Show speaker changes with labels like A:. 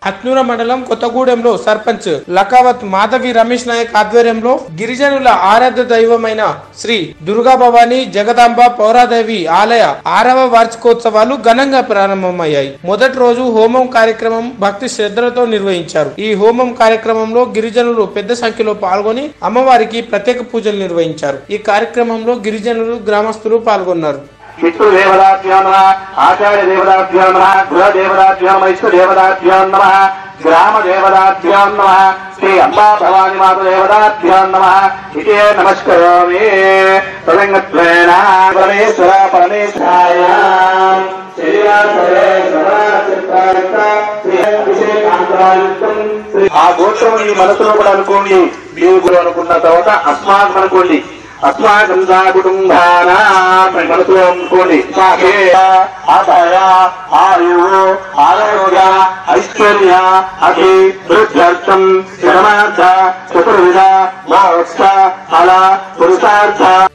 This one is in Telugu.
A: హత్నూర మండలం కొత్తగూడెంలో సర్పంచ్ లకావత్ మాధవి రమేష్ నాయక్ ఆధ్వర్యంలో గిరిజనుల ఆరాధ్య దైవమైన శ్రీ దుర్గా భవాని జగదాంబ పౌరాదేవి ఆలయ ఆరవ వార్షికోత్సవాలు ఘనంగా ప్రారంభమయ్యాయి మొదటి రోజు హోమం కార్యక్రమం భక్తి శ్రద్ధలతో నిర్వహించారు ఈ హోమం కార్యక్రమంలో గిరిజనులు పెద్ద సంఖ్యలో పాల్గొని అమ్మవారికి ప్రత్యేక పూజలు నిర్వహించారు ఈ కార్యక్రమంలో గిరిజనులు గ్రామస్తులు పాల్గొన్నారు
B: పితృదేవతాభ్యో నమ ఆచార్య దేవతాభ్యో నమ గృహదేవతాభ్యో నమ ఇష్టదేవతాభ్యో నమ గ్రామ దేవతాభ్యో నమ శ్రీ అంబా భవాని మాత దేవతాభ్యో నమ ఇదే నమస్కరోమి తదంగత్వేన పరమేశ్వర పరమేశ్వరాయ ఆ గోత్రం ఈ మనసులో కూడా అనుకోండి మీరు కూడా అనుకున్న తర్వాత అస్మాకం అనుకోండి అస్మాకం సా కుటుంబానా మనసులో అనుకోండి మాకే ఆదాయ ఆయువు ఆరోగ్య ఐశ్వర్య అతి వృద్ధ్యర్థం పరమార్థ చతుర్విధ మోక్ష ఫల పురుషార్థ